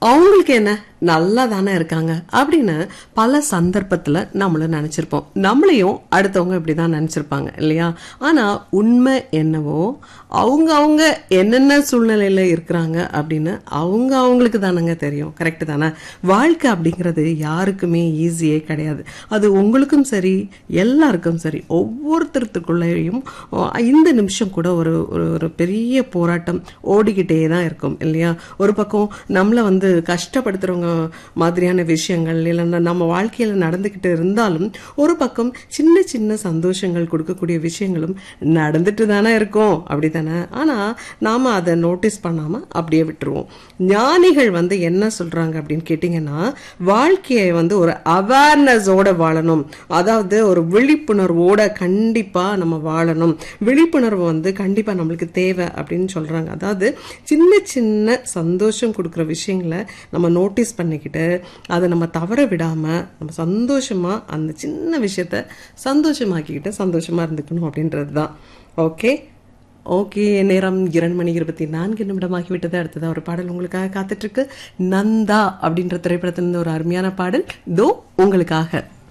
அவங்களுக்கு என்ன நல்லா தானே இருக்காங்க அப்படின்னு பல சந்தர்ப்பத்துல நம்மளும் நினைச்சிருப்போம் நம்மளையும் அடுத்தவங்க இப்படிதான் நினைச்சிருப்பாங்க இல்லையா ஆனா உண்மை என்னவோ அவங்க அவங்க என்னென்ன சூழ்நிலையில இருக்கிறாங்க அப்படின்னு அவங்க அவங்களுக்கு தானங்க தெரியும் கரெக்ட் தானே வாழ்க்கை அப்படிங்கிறது யாருக்குமே ஈஸியே கிடையாது அது உங்களுக்கும் சரி எல்லாருக்கும் சரி ஒவ்வொருத்தருக்குள்ளேயும் இந்த நிமிஷம் கூட ஒரு ஒரு ஒரு பெரிய போராட்டம் ஓடிக்கிட்டே தான் இருக்கும் இல்லையா ஒரு பக்கம் நம்மளை வந்து கஷ்டப்படுத்துறவங்க மாதிரியான விஷயங்கள் இல்லைன்னா நம்ம வாழ்க்கையில நடந்துக்கிட்டு இருந்தாலும் ஒரு பக்கம் சின்ன சின்ன சந்தோஷங்கள் கொடுக்கக்கூடிய விஷயங்களும் நடந்துட்டு தானே இருக்கும் அப்படி தானே ஆனா நாம அதை நோட்டீஸ் பண்ணாம அப்படியே விட்டுருவோம் ஞானிகள் வந்து என்ன சொல்றாங்க அப்படின்னு கேட்டீங்கன்னா வாழ்க்கையை வந்து ஒரு அவேர்னஸோட வாழணும் அதாவது ஒரு விழிப்புணர்வோட கண்டிப்பா நம்ம வாழணும் விழிப்புணர்வு வந்து கண்டிப்பா நம்மளுக்கு தேவை அப்படின்னு சொல்றாங்க அதாவது சின்ன சின்ன சந்தோஷம் கொடுக்குற விஷயங்களை நம்ம நோட்டீஸ் பண்ணிக்கிட்டு அதை நம்ம தவற விடாம நம்ம சந்தோஷமா அந்த சின்ன விஷயத்த சந்தோஷமாக்கிக்கிட்டு சந்தோஷமா இருந்துக்கணும் அப்படின்றது தான் ஓகே ஓகே நேரம் இரண்டு மணி இருபத்தி நான்கு நிமிடமாகிவிட்டது அடுத்ததா ஒரு பாடல் உங்களுக்காக காத்துட்டு இருக்கு நந்தா அப்படின்ற திரைப்படத்திலிருந்து ஒரு அருமையான பாடல் தோ உங்களுக்காக